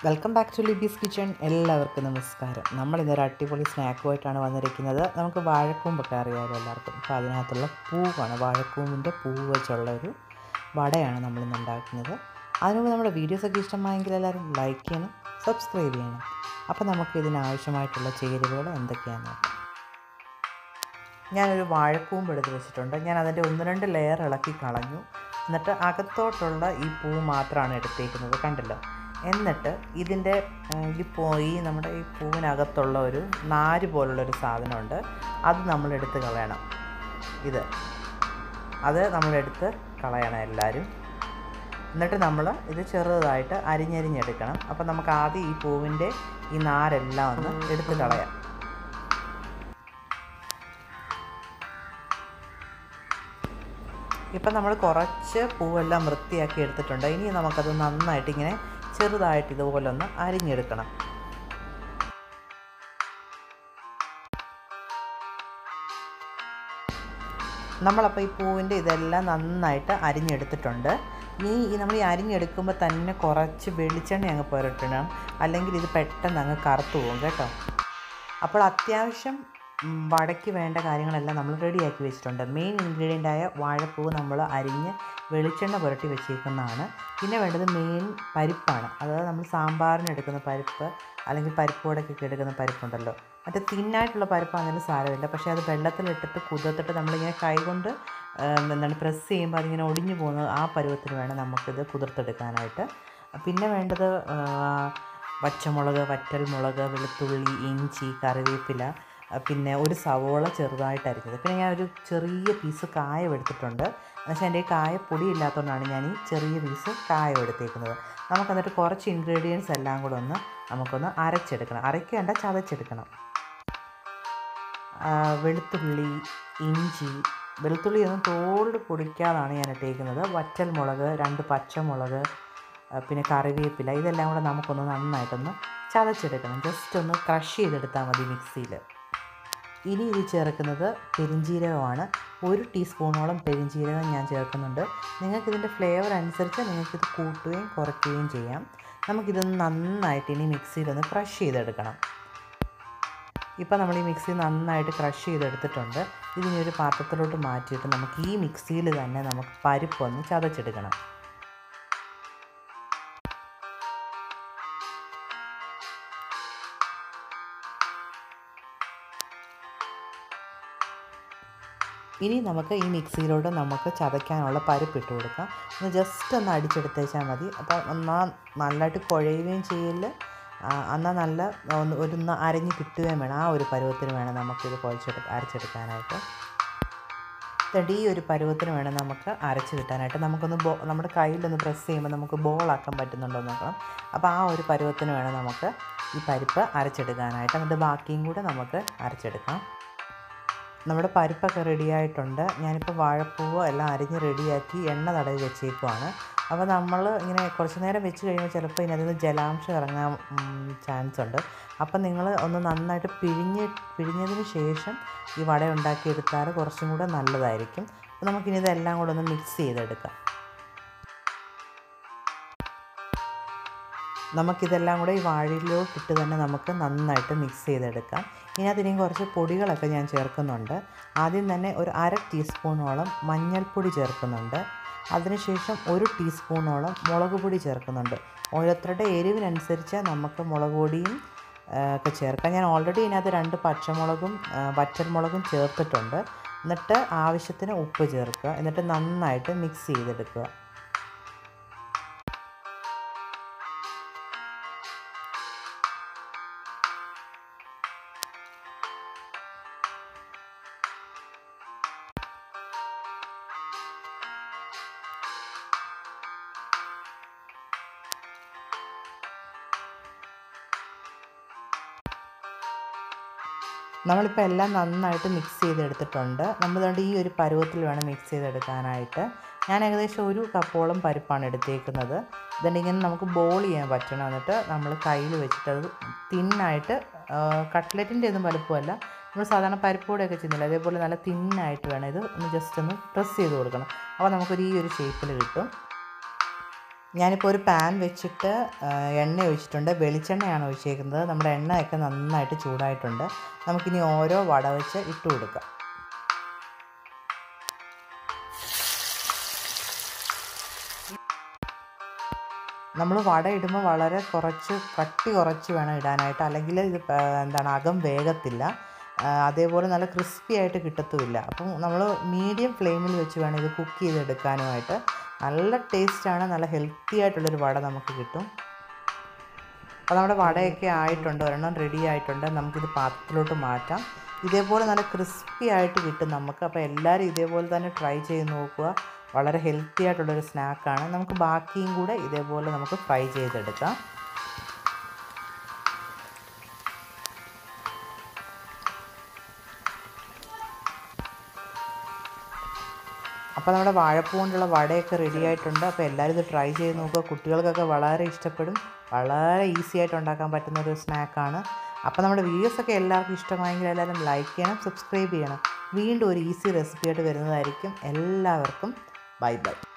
welcome back to Libby's kitchen എല്ലാവർക്കും നമസ്കാരം നമ്മൾ ഇന്നൊരു അടിപൊളി സ്നാക്കുമായിട്ടാണ് വന്നിരിക്കുന്നത് നമുക്ക് വാഴക്കൂമ്പൊക്കെ അറിയാമല്ലോ എല്ലാവർക്കും അപ്പോൾ അതിനകത്തുള്ള പൂവാണ് വാഴക്കൂമ്പിൻ്റെ പൂവ് വെച്ചുള്ള ഒരു വടയാണ് നമ്മൾ ഇന്ന് ഉണ്ടാക്കുന്നത് അതിനുമുമ്പ് നമ്മുടെ വീഡിയോസൊക്കെ ഇഷ്ടമായെങ്കിൽ എല്ലാവരും ലൈക്ക് ചെയ്യണം സബ്സ്ക്രൈബ് ചെയ്യണം അപ്പോൾ നമുക്ക് ഇതിനാവശ്യമായിട്ടുള്ള ചേരുവകൾ എന്തൊക്കെയാണെന്ന് നോക്കാം ഞാനൊരു വാഴക്കൂമ്പ് എടുത്ത് വെച്ചിട്ടുണ്ട് ഞാൻ അതിൻ്റെ ഒന്ന് രണ്ട് ലെയർ ഇളക്കി കളഞ്ഞു എന്നിട്ട് അകത്തോട്ടുള്ള ഈ പൂ മാത്രമാണ് എടുത്തേക്കുന്നത് കണ്ടല്ലോ എന്നിട്ട് ഇതിൻ്റെ ഈ പൂ ഈ നമ്മുടെ ഈ പൂവിനകത്തുള്ള ഒരു നാര് പോലുള്ളൊരു സാധനമുണ്ട് അത് നമ്മൾ എടുത്ത് കളയണം ഇത് അത് നമ്മളെടുത്ത് കളയണം എല്ലാവരും എന്നിട്ട് നമ്മൾ ഇത് ചെറുതായിട്ട് അരിഞ്ഞരിഞ്ഞെടുക്കണം അപ്പോൾ നമുക്ക് ആദ്യം ഈ പൂവിൻ്റെ ഈ നാരെല്ലാം ഒന്ന് എടുത്ത് കളയാം ഇപ്പം നമ്മൾ കുറച്ച് പൂവെല്ലാം വൃത്തിയാക്കി എടുത്തിട്ടുണ്ട് ഇനി നമുക്കത് നന്നായിട്ട് ഇങ്ങനെ ചെറുതായിട്ട് ഇതുപോലെ ഒന്ന് അരിഞ്ഞെടുക്കണം നമ്മളപ്പോൾ ഈ പൂവിൻ്റെ ഇതെല്ലാം നന്നായിട്ട് അരിഞ്ഞെടുത്തിട്ടുണ്ട് ഈ നമ്മൾ ഈ അരിഞ്ഞെടുക്കുമ്പോൾ തന്നെ കുറച്ച് വെളിച്ചെണ്ണ അങ്ങ് പുരട്ടണം അല്ലെങ്കിൽ ഇത് പെട്ടെന്ന് അങ്ങ് കറുത്തു പോകും കേട്ടോ അപ്പോൾ അത്യാവശ്യം വടയ്ക്ക് വേണ്ട കാര്യങ്ങളെല്ലാം നമ്മൾ റെഡിയാക്കി വെച്ചിട്ടുണ്ട് മെയിൻ ഇൻഗ്രീഡിയൻ്റ് ആയ വാഴപ്പൂവ് നമ്മൾ അരിഞ്ഞ് വെളിച്ചെണ്ണ പുരട്ടി വെച്ചേക്കുന്നതാണ് പിന്നെ വേണ്ടത് മെയിൻ പരിപ്പാണ് അതായത് നമ്മൾ സാമ്പാറിന് എടുക്കുന്ന പരിപ്പ് അല്ലെങ്കിൽ പരിപ്പ് വടക്കൊക്കെ എടുക്കുന്ന പരിപ്പുണ്ടല്ലോ മറ്റേ തിന്നായിട്ടുള്ള പരിപ്പാണെങ്കിലും സാരമില്ല പക്ഷേ അത് വെള്ളത്തിലിട്ടിട്ട് കുതിർത്തിട്ട് നമ്മളിങ്ങനെ കൈകൊണ്ട് എന്താണ് പ്രസ് ചെയ്യുമ്പോൾ അതിങ്ങനെ ഒടിഞ്ഞു പോകുന്നത് ആ പരുവത്തിന് വേണം നമുക്കിത് കുതിർത്തെടുക്കാനായിട്ട് പിന്നെ വേണ്ടത് പച്ചമുളക് വറ്റൽമുളക് വെളുത്തുള്ളി ഇഞ്ചി കറിവേപ്പില പിന്നെ ഒരു സവോള ചെറുതായിട്ട് അരിഞ്ഞത് പിന്നെ ഞാൻ ഒരു ചെറിയ പീസ് കായം എടുത്തിട്ടുണ്ട് എന്നുവെച്ചാൽ എൻ്റെ കായ പൊടി ഇല്ലാത്തതുകൊണ്ടാണ് ഞാൻ ഈ ചെറിയ പീസ് കായം എടുത്തേക്കുന്നത് നമുക്ക് എന്നിട്ട് കുറച്ച് ഇൻഗ്രീഡിയൻസ് എല്ലാം കൂടെ ഒന്ന് നമുക്കൊന്ന് അരച്ചെടുക്കണം അരയ്ക്കേണ്ട ചതച്ചെടുക്കണം വെളുത്തുള്ളി ഇഞ്ചി വെളുത്തുള്ളി ഒന്നും തോട് പൊടിക്കാതാണ് ഞാൻ ഇട്ടേക്കുന്നത് വറ്റൽ മുളക് രണ്ട് പച്ചമുളക് പിന്നെ കറിവേപ്പില ഇതെല്ലാം കൂടെ നമുക്കൊന്ന് നന്നായിട്ടൊന്ന് ചതച്ചെടുക്കണം ജസ്റ്റ് ഒന്ന് ക്രഷ് ചെയ്തെടുത്താൽ മതി മിക്സിയിൽ ഇനി ഇത് ചേർക്കുന്നത് പെരിഞ്ജീരകമാണ് ഒരു ടീസ്പൂണോളം പെരിഞ്ജീരകം ഞാൻ ചേർക്കുന്നുണ്ട് നിങ്ങൾക്കിതിൻ്റെ ഫ്ലേവർ അനുസരിച്ച് നിങ്ങൾക്കിത് കൂട്ടുകയും കുറയ്ക്കുകയും ചെയ്യാം നമുക്കിതൊന്ന് നന്നായിട്ട് ഇനി മിക്സിയിലൊന്ന് ക്രഷ് ചെയ്തെടുക്കണം ഇപ്പോൾ നമ്മൾ ഈ മിക്സി നന്നായിട്ട് ക്രഷ് ചെയ്തെടുത്തിട്ടുണ്ട് ഇതിനി ഒരു പാത്രത്തിലോട്ട് മാറ്റിയിട്ട് നമുക്ക് ഈ മിക്സിയിൽ തന്നെ നമുക്ക് പരിപ്പൊന്ന് ചതച്ചെടുക്കണം ഇനി നമുക്ക് ഈ മിക്സിയിലോട്ട് നമുക്ക് ചതയ്ക്കാനുള്ള പരിപ്പ് ഇട്ട് കൊടുക്കാം ഒന്ന് ജസ്റ്റ് ഒന്ന് അടിച്ചെടുത്തേച്ചാൽ മതി അപ്പോൾ എന്നാൽ നല്ലതായിട്ട് കുഴയുകയും ചെയ്യില്ല എന്നാൽ നല്ല ഒന്ന് ഒരു അരഞ്ഞ് കിട്ടുകയും വേണം ആ ഒരു പരുവത്തിന് വേണം നമുക്കിത് കുഴച്ചെടു അരച്ചെടുക്കാനായിട്ട് എന്നിട്ട് ഈ ഒരു പരുവത്തിന് വേണം നമുക്ക് അരച്ച് കിട്ടാനായിട്ട് നമുക്കൊന്ന് ബോ നമ്മുടെ കയ്യിലൊന്ന് പ്രസ് ചെയ്യുമ്പോൾ നമുക്ക് ബോളാക്കാൻ പറ്റുന്നുണ്ടോ എന്ന് നോക്കണം അപ്പോൾ ആ ഒരു പരുവത്തിന് വേണം നമുക്ക് ഈ പരിപ്പ് അരച്ചെടുക്കാനായിട്ട് എന്നിട്ട് ബാക്കിയും കൂടെ നമുക്ക് അരച്ചെടുക്കാം നമ്മുടെ പരിപ്പൊക്കെ റെഡിയായിട്ടുണ്ട് ഞാനിപ്പോൾ വാഴപ്പൂവ് എല്ലാം അരിഞ്ഞ് റെഡിയാക്കി എണ്ണ തടവി വെച്ചേക്കുവാണ് അപ്പോൾ നമ്മൾ ഇങ്ങനെ കുറച്ച് നേരം വെച്ച് കഴിയുമ്പോൾ ചിലപ്പോൾ ഇതിനകത്ത് നിന്ന് ജലാംശം ഇറങ്ങാൻ ചാൻസ് ഉണ്ട് അപ്പം നിങ്ങൾ ഒന്ന് നന്നായിട്ട് പിഴിഞ്ഞ് പിഴിഞ്ഞതിന് ശേഷം ഈ വട ഉണ്ടാക്കിയെടുത്താൽ കുറച്ചും കൂടെ നല്ലതായിരിക്കും അപ്പോൾ നമുക്കിനി ഇതെല്ലാം കൂടെ ഒന്ന് മിക്സ് ചെയ്തെടുക്കാം നമുക്കിതെല്ലാം കൂടെ ഈ വാഴയിലോട്ട് ഇട്ട് തന്നെ നമുക്ക് നന്നായിട്ട് മിക്സ് ചെയ്തെടുക്കാം ഇതിനകത്ത് ഇനിയും കുറച്ച് പൊടികളൊക്കെ ഞാൻ ചേർക്കുന്നുണ്ട് ആദ്യം തന്നെ ഒരു അര ടീസ്പൂണോളം മഞ്ഞൾപ്പൊടി ചേർക്കുന്നുണ്ട് അതിനുശേഷം ഒരു ടീസ്പൂണോളം മുളക് പൊടി ചേർക്കുന്നുണ്ട് ഓരോരുത്തരുടെ എരിവിനനുസരിച്ച് നമുക്ക് മുളക് പൊടിയും ഒക്കെ ചേർക്കാം ഞാൻ ഓൾറെഡി ഇതിനകത്ത് രണ്ട് പച്ചമുളകും വറ്റൽമുളകും ചേർത്തിട്ടുണ്ട് എന്നിട്ട് ആവശ്യത്തിന് ഉപ്പ് ചേർക്കുക എന്നിട്ട് നന്നായിട്ട് മിക്സ് ചെയ്തെടുക്കുക നമ്മളിപ്പോൾ എല്ലാം നന്നായിട്ട് മിക്സ് ചെയ്തെടുത്തിട്ടുണ്ട് നമ്മളുകൊണ്ട് ഈ ഒരു പരുവത്തിൽ വേണം മിക്സ് ചെയ്തെടുക്കാനായിട്ട് ഞാൻ ഏകദേശം ഒരു കപ്പോളം പരിപ്പാണ് എടുത്തേക്കുന്നത് ഇതുകൊണ്ട് ഇങ്ങനെ നമുക്ക് ബോൾ ചെയ്യാൻ പറ്റണം എന്നിട്ട് നമ്മൾ കയ്യിൽ വെച്ചിട്ട് അത് തിന്നായിട്ട് കട്ട്ലറ്റിൻ്റെ ഒന്നും വലുപ്പമല്ല നമ്മൾ സാധാരണ പരിപ്പോടെയൊക്കെ ചെയ്യുന്നില്ല അതേപോലെ നല്ല തിന്നായിട്ട് വേണം ഇത് ഒന്ന് ജസ്റ്റ് ഒന്ന് പ്രസ് ചെയ്ത് കൊടുക്കണം അപ്പോൾ നമുക്കൊരു ഈ ഒരു ഷേപ്പിൽ കിട്ടും ഞാനിപ്പോൾ ഒരു പാൻ വെച്ചിട്ട് ആ, എണ്ണ ഒഴിച്ചിട്ടുണ്ട് വെളിച്ചെണ്ണയാണ് ഒഴിച്ചേക്കുന്നത് നമ്മുടെ എണ്ണയൊക്കെ നന്നായിട്ട് ചൂടായിട്ടുണ്ട് നമുക്കിനി ഓരോ വട വെച്ച് ഇട്ട് കൊടുക്കാം നമ്മൾ വട ഇടുമ്പോൾ വളരെ കുറച്ച് കട്ടി കുറച്ച് വേണം ഇടാനായിട്ട് അല്ലെങ്കിൽ ഇത് പ- എന്താണ് അകം വേഗത്തില്ല ആ, അതേപോലെ നല്ല ക്രിസ്പി ആയിട്ട് കിട്ടത്തുമില്ല അപ്പം നമ്മൾ മീഡിയം ഫ്ലെയിമിൽ വെച്ച് വേണം ഇത് കുക്ക് ചെയ്തെടുക്കാനുമായിട്ട് നല്ല ടേസ്റ്റാണ് നല്ല ഹെൽത്തി ആയിട്ടുള്ളൊരു വട നമുക്ക് കിട്ടും അപ്പോൾ നമ്മുടെ വടയൊക്കെ ആയിട്ടുണ്ട് ഒരെണ്ണം റെഡി ആയിട്ടുണ്ട് നമുക്കിത് പാത്രത്തിലോട്ട് മാറ്റാം ഇതേപോലെ നല്ല ക്രിസ്പി ആയിട്ട് കിട്ടും നമുക്ക് അപ്പോൾ എല്ലാവരും ഇതേപോലെ തന്നെ ട്രൈ ചെയ്ത് നോക്കുക വളരെ ഹെൽത്തി ആയിട്ടുള്ളൊരു സ്നാക്കാണ് നമുക്ക് ബാക്കിയും കൂടെ ഇതേപോലെ നമുക്ക് ഫ്രൈ ചെയ്തെടുക്കാം അപ്പോൾ നമ്മുടെ വാഴപ്പൂ കൊണ്ടുള്ള വടയൊക്കെ റെഡി ആയിട്ടുണ്ട് അപ്പോൾ എല്ലാവരും ഇത് ട്രൈ ചെയ്ത് നോക്കുക കുട്ടികൾക്കൊക്കെ വളരെ ഇഷ്ടപ്പെടും വളരെ ഈസി ആയിട്ട് ഉണ്ടാക്കാൻ പറ്റുന്ന ഒരു സ്നാക്കാണ് അപ്പോൾ നമ്മുടെ വീഡിയോസൊക്കെ എല്ലാവർക്കും ഇഷ്ടമായെങ്കിൽ എല്ലാവരും ലൈക്ക് ചെയ്യണം സബ്സ്ക്രൈബ് ചെയ്യണം വീണ്ടും ഒരു ഈസി റെസിപ്പി ആയിട്ട് വരുന്നതായിരിക്കും എല്ലാവർക്കും ബൈ ബൈ